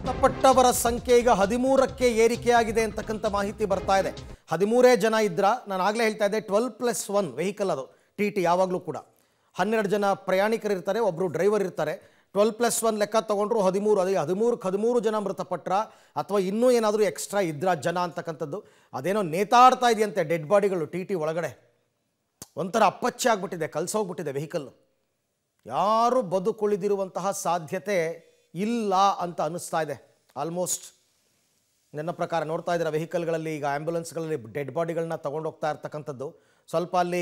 ಮೃತಪಟ್ಟವರ ಸಂಖ್ಯೆ ಈಗ ಹದಿಮೂರಕ್ಕೆ ಏರಿಕೆಯಾಗಿದೆ ಅಂತಕ್ಕಂಥ ಮಾಹಿತಿ ಬರ್ತಾ ಇದೆ ಹದಿಮೂರೇ ಜನ ಇದ್ರ ನಾನು ಆಗಲೇ ಹೇಳ್ತಾ ಇದ್ದೆ ಟ್ವೆಲ್ ಪ್ಲಸ್ ಒನ್ ವೆಹಿಕಲ್ ಅದು ಟಿ ಟಿ ಯಾವಾಗಲೂ ಕೂಡ ಹನ್ನೆರಡು ಜನ ಪ್ರಯಾಣಿಕರು ಇರ್ತಾರೆ ಒಬ್ಬರು ಡ್ರೈವರ್ ಇರ್ತಾರೆ ಟ್ವೆಲ್ ಪ್ಲಸ್ ಒನ್ ಲೆಕ್ಕ ತೊಗೊಂಡ್ರು ಹದಿಮೂರು ಅದೇ ಹದಿಮೂರಕ್ಕೆ ಹದಿಮೂರು ಜನ ಮೃತಪಟ್ರ ಅಥವಾ ಇನ್ನೂ ಏನಾದರೂ ಎಕ್ಸ್ಟ್ರಾ ಇದ್ರ ಜನ ಅಂತಕ್ಕಂಥದ್ದು ಅದೇನೋ ನೇತಾಡ್ತಾ ಇದೆಯಂತೆ ಡೆಡ್ ಬಾಡಿಗಳು ಟಿ ಟಿ ಒಳಗಡೆ ಒಂಥರ ಅಪ್ಪಚ್ಚೆ ಆಗ್ಬಿಟ್ಟಿದೆ ಕಲ್ಸೋಗ್ಬಿಟ್ಟಿದೆ ವೆಹಿಕಲ್ಲು ಯಾರು ಬದುಕುಳಿದಿರುವಂತಹ ಸಾಧ್ಯತೆ ಇಲ್ಲ ಅಂತ ಅನ್ನಿಸ್ತಾ ಇದೆ ಆಲ್ಮೋಸ್ಟ್ ನನ್ನ ಪ್ರಕಾರ ನೋಡ್ತಾ ಇದ್ದೀರಾ ವೆಹಿಕಲ್ಗಳಲ್ಲಿ ಈಗ ಆ್ಯಂಬುಲೆನ್ಸ್ಗಳಲ್ಲಿ ಡೆಡ್ ಬಾಡಿಗಳನ್ನ ತೊಗೊಂಡೋಗ್ತಾ ಇರ್ತಕ್ಕಂಥದ್ದು ಸ್ವಲ್ಪ ಅಲ್ಲಿ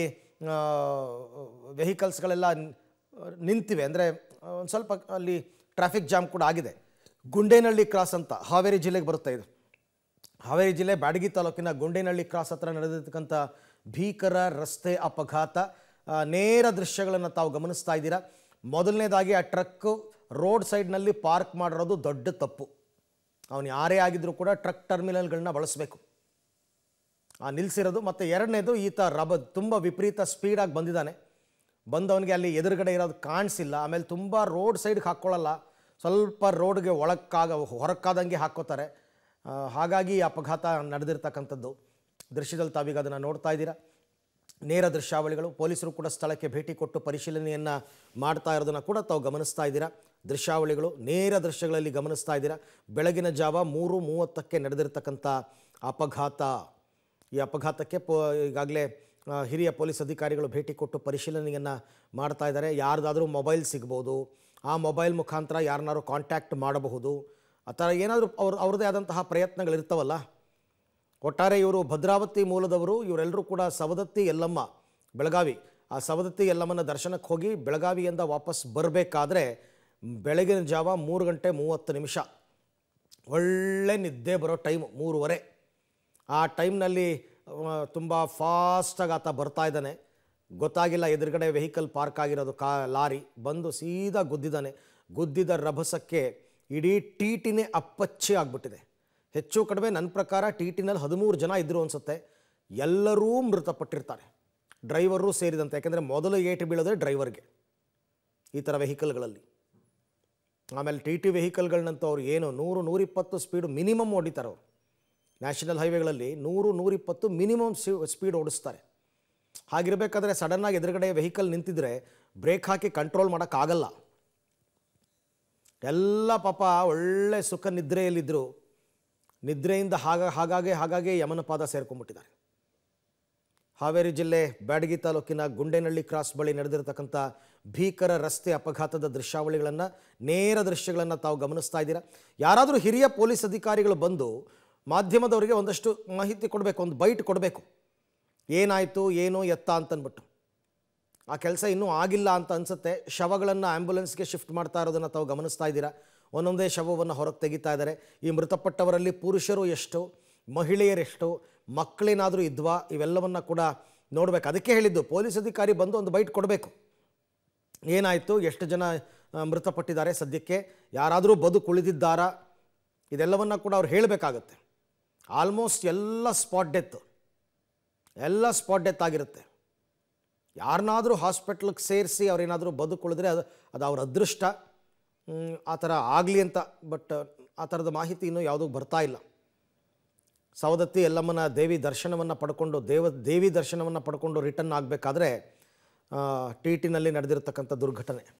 ವೆಹಿಕಲ್ಸ್ಗಳೆಲ್ಲ ನಿಂತಿವೆ ಅಂದರೆ ಒಂದು ಸ್ವಲ್ಪ ಅಲ್ಲಿ ಟ್ರಾಫಿಕ್ ಜಾಮ್ ಕೂಡ ಆಗಿದೆ ಗುಂಡೇನಹಳ್ಳಿ ಕ್ರಾಸ್ ಅಂತ ಹಾವೇರಿ ಜಿಲ್ಲೆಗೆ ಬರುತ್ತೆ ಇದು ಹಾವೇರಿ ಜಿಲ್ಲೆ ಬ್ಯಾಡಗಿ ತಾಲೂಕಿನ ಗುಂಡೇನಹಳ್ಳಿ ಕ್ರಾಸ್ ಹತ್ರ ನಡೆದಿರ್ತಕ್ಕಂಥ ಭೀಕರ ರಸ್ತೆ ಅಪಘಾತ ಆ, ನೇರ ದೃಶ್ಯಗಳನ್ನು ತಾವು ಗಮನಿಸ್ತಾ ಇದ್ದೀರಾ ಮೊದಲನೇದಾಗಿ ಆ ಟ್ರಕ್ಕು ರೋಡ್ ಸೈಡ್ನಲ್ಲಿ ಪಾರ್ಕ್ ಮಾಡಿರೋದು ದೊಡ್ಡ ತಪ್ಪು ಅವನು ಯಾರೇ ಆಗಿದ್ರೂ ಕೂಡ ಟ್ರಕ್ ಟರ್ಮಿನಲ್ಗಳನ್ನ ಬಳಸಬೇಕು ಆ ನಿಲ್ಲಿಸಿರೋದು ಮತ್ತು ಎರಡನೇದು ಈತ ರಬ ತುಂಬ ವಿಪರೀತ ಸ್ಪೀಡಾಗಿ ಬಂದಿದ್ದಾನೆ ಬಂದವನಿಗೆ ಅಲ್ಲಿ ಎದುರುಗಡೆ ಇರೋದು ಕಾಣಿಸಿಲ್ಲ ಆಮೇಲೆ ತುಂಬ ರೋಡ್ ಸೈಡ್ಗೆ ಹಾಕ್ಕೊಳ್ಳಲ್ಲ ಸ್ವಲ್ಪ ರೋಡ್ಗೆ ಒಳಕ್ಕಾಗ ಹೊರಕ್ಕಾದಂಗೆ ಹಾಕ್ಕೋತಾರೆ ಆ, ಹಾಗಾಗಿ ಈ ಅಪಘಾತ ನಡೆದಿರ್ತಕ್ಕಂಥದ್ದು ದೃಶ್ಯದಲ್ಲಿ ತಾವೀಗ ಅದನ್ನು ನೋಡ್ತಾ ಇದ್ದೀರಾ ನೇರ ದೃಶ್ಯಾವಳಿಗಳು ಪೊಲೀಸರು ಕೂಡ ಸ್ಥಳಕ್ಕೆ ಭೇಟಿ ಕೊಟ್ಟು ಪರಿಶೀಲನೆಯನ್ನು ಮಾಡ್ತಾ ಇರೋದನ್ನು ಕೂಡ ತಾವು ಗಮನಿಸ್ತಾ ಇದ್ದೀರಾ ದೃಶ್ಯಾವಳಿಗಳು ನೇರ ದೃಶ್ಯಗಳಲ್ಲಿ ಗಮನಿಸ್ತಾ ಇದ್ದೀರಾ ಬೆಳಗಿನ ಜಾವ ಮೂರು ಮೂವತ್ತಕ್ಕೆ ನಡೆದಿರ್ತಕ್ಕಂಥ ಅಪಘಾತ ಈ ಅಪಘಾತಕ್ಕೆ ಪೋ ಈಗಾಗಲೇ ಆ, ಹಿರಿಯ ಪೊಲೀಸ್ ಅಧಿಕಾರಿಗಳು ಭೇಟಿ ಕೊಟ್ಟು ಪರಿಶೀಲನೆಯನ್ನು ಮಾಡ್ತಾ ಇದ್ದಾರೆ ಯಾರ್ದಾದ್ರೂ ಮೊಬೈಲ್ ಸಿಗ್ಬೋದು ಆ ಮೊಬೈಲ್ ಮುಖಾಂತರ ಯಾರನ್ನಾರು ಕಾಂಟ್ಯಾಕ್ಟ್ ಮಾಡಬಹುದು ಆ ಥರ ಏನಾದರೂ ಅವ್ರ ಅವ್ರದ್ದೇ ಆದಂತಹ ಪ್ರಯತ್ನಗಳಿರ್ತಾವಲ್ಲ ಒಟ್ಟಾರೆ ಇವರು ಭದ್ರಾವತಿ ಮೂಲದವರು ಇವರೆಲ್ಲರೂ ಕೂಡ ಸವದತ್ತಿ ಯಲ್ಲಮ್ಮ ಬೆಳಗಾವಿ ಆ ಸವದತ್ತಿ ಯಲ್ಲಮ್ಮನ ದರ್ಶನಕ್ಕೆ ಹೋಗಿ ಬೆಳಗಾವಿಯಿಂದ ವಾಪಸ್ ಬರಬೇಕಾದ್ರೆ ಬೆಳಗಿನ ಜಾವ ಮೂರು ಗಂಟೆ ಮೂವತ್ತು ನಿಮಿಷ ಒಳ್ಳೆ ನಿದ್ದೆ ಬರೋ ಟೈಮ್ ಮೂರುವರೆ ಆ ಟೈಮ್ನಲ್ಲಿ ತುಂಬ ಫಾಸ್ಟಾಗಿ ಆತ ಬರ್ತಾ ಇದ್ದಾನೆ ಗೊತ್ತಾಗಿಲ್ಲ ಎದುರುಗಡೆ ವೆಹಿಕಲ್ ಪಾರ್ಕ್ ಆಗಿರೋದು ಕಾ ಲಾರಿ ಬಂದು ಸೀದಾ ಗುದ್ದಿದ್ದಾನೆ ಗುದ್ದಿದ ರಭಸಕ್ಕೆ ಇಡೀ ಟಿ ಟಿನೇ ಅಪ್ಪಚ್ಚಿ ಆಗಿಬಿಟ್ಟಿದೆ ಹೆಚ್ಚು ಕಡಿಮೆ ನನ್ನ ಪ್ರಕಾರ ಟಿ ಟಿನಲ್ಲಿ ಹದಿಮೂರು ಜನ ಇದ್ದರು ಅನಿಸುತ್ತೆ ಎಲ್ಲರೂ ಮೃತಪಟ್ಟಿರ್ತಾರೆ ಡ್ರೈವರು ಸೇರಿದಂತೆ ಯಾಕೆಂದರೆ ಮೊದಲು ಏಟು ಬೀಳೋದೇ ಡ್ರೈವರ್ಗೆ ಈ ಥರ ವೆಹಿಕಲ್ಗಳಲ್ಲಿ ಆಮೇಲೆ ಟಿ ಟಿ ವೆಹಿಕಲ್ಗಳನ್ನಂತೂ ಅವ್ರು ಏನು ನೂರು ನೂರಿಪ್ಪತ್ತು ಸ್ಪೀಡು ಮಿನಿಮಮ್ ಹೊಡಿತಾರೆ ಅವರು ನ್ಯಾಷನಲ್ ಹೈವೇಗಳಲ್ಲಿ ನೂರು ನೂರಿಪ್ಪತ್ತು ಮಿನಿಮಮ್ ಸ್ಪೀಡ್ ಓಡಿಸ್ತಾರೆ ಹಾಗಿರಬೇಕಾದ್ರೆ ಸಡನ್ನಾಗಿ ಎದುರುಗಡೆ ವೆಹಿಕಲ್ ನಿಂತಿದ್ರೆ ಬ್ರೇಕ್ ಹಾಕಿ ಕಂಟ್ರೋಲ್ ಮಾಡೋಕ್ಕಾಗಲ್ಲ ಎಲ್ಲ ಪಾಪ ಒಳ್ಳೆ ಸುಖ ನಿದ್ರೆಯಲ್ಲಿದ್ದರು ನಿದ್ರೆಯಿಂದ ಹಾಗ ಹಾಗಾಗಿ ಹಾಗಾಗಿ ಯಮನ ಪಾದ ಸೇರ್ಕೊಂಡ್ಬಿಟ್ಟಿದ್ದಾರೆ ಹಾವೇರಿ ಜಿಲ್ಲೆ ಬ್ಯಾಡಗಿ ತಾಲೂಕಿನ ಗುಂಡೇನಹಳ್ಳಿ ಕ್ರಾಸ್ ಬಳಿ ನಡೆದಿರತಕ್ಕಂಥ ಭೀಕರ ರಸ್ತೆ ಅಪಘಾತದ ದೃಶ್ಯಾವಳಿಗಳನ್ನು ನೇರ ದೃಶ್ಯಗಳನ್ನು ತಾವು ಗಮನಿಸ್ತಾ ಇದ್ದೀರಾ ಯಾರಾದರೂ ಹಿರಿಯ ಪೊಲೀಸ್ ಅಧಿಕಾರಿಗಳು ಬಂದು ಮಾಧ್ಯಮದವರಿಗೆ ಒಂದಷ್ಟು ಮಾಹಿತಿ ಕೊಡಬೇಕು ಒಂದು ಬೈಟ್ ಕೊಡಬೇಕು ಏನಾಯಿತು ಏನು ಎತ್ತ ಅಂತನ್ಬಿಟ್ಟು ಆ ಕೆಲಸ ಇನ್ನೂ ಆಗಿಲ್ಲ ಅಂತ ಅನಿಸುತ್ತೆ ಶವಗಳನ್ನು ಆ್ಯಂಬುಲೆನ್ಸ್ಗೆ ಶಿಫ್ಟ್ ಮಾಡ್ತಾ ಇರೋದನ್ನು ತಾವು ಗಮನಿಸ್ತಾ ಇದ್ದೀರಾ ಒಂದೊಂದೇ ಶವವನ್ನು ಹೊರಗೆ ತೆಗಿತಾ ಇದ್ದಾರೆ ಈ ಮೃತಪಟ್ಟವರಲ್ಲಿ ಪುರುಷರು ಎಷ್ಟು ಮಹಿಳೆಯರೆಷ್ಟು ಮಕ್ಕಳೇನಾದರೂ ಇದ್ವಾ ಇವೆಲ್ಲವನ್ನು ಕೂಡ ನೋಡಬೇಕು ಅದಕ್ಕೆ ಹೇಳಿದ್ದು ಪೊಲೀಸ್ ಅಧಿಕಾರಿ ಬಂದು ಒಂದು ಬೈಟ್ ಕೊಡಬೇಕು ಏನಾಯಿತು ಎಷ್ಟು ಜನ ಆ, ಮೃತಪಟ್ಟಿದ್ದಾರೆ ಸದ್ಯಕ್ಕೆ ಯಾರಾದರೂ ಬದುಕುಳಿದಿದ್ದಾರಾ ಇದೆಲ್ಲವನ್ನು ಕೂಡ ಅವ್ರು ಹೇಳಬೇಕಾಗತ್ತೆ ಆಲ್ಮೋಸ್ಟ್ ಎಲ್ಲ ಸ್ಪಾಟ್ ಡೆತ್ ಎಲ್ಲ ಸ್ಪಾಟ್ ಡೆತ್ ಆಗಿರುತ್ತೆ ಯಾರನ್ನಾದರೂ ಹಾಸ್ಪಿಟ್ಲಿಗೆ ಸೇರಿಸಿ ಅವ್ರೇನಾದರೂ ಬದುಕುಳಿದ್ರೆ ಅದು ಅದು ಅವ್ರ ಅದೃಷ್ಟ ಹ್ಮ್, ಆ ಥರ ಆಗಲಿ ಅಂತ ಬಟ್ ಆ ಥರದ ಮಾಹಿತಿ ಇನ್ನೂ ಯಾವುದೂ ಬರ್ತಾ ಇಲ್ಲ ಸವದತ್ತಿ ಯಲ್ಲಮ್ಮನ ದೇವಿ ದರ್ಶನವನ್ನು ಪಡ್ಕೊಂಡು ದೇವ ದೇವಿ ದರ್ಶನವನ್ನು ಪಡ್ಕೊಂಡು ರಿಟರ್ನ್ ಆಗಬೇಕಾದ್ರೆ ಟಿ ಟಿನಲ್ಲಿ ನಡೆದಿರತಕ್ಕಂಥ ದುರ್ಘಟನೆ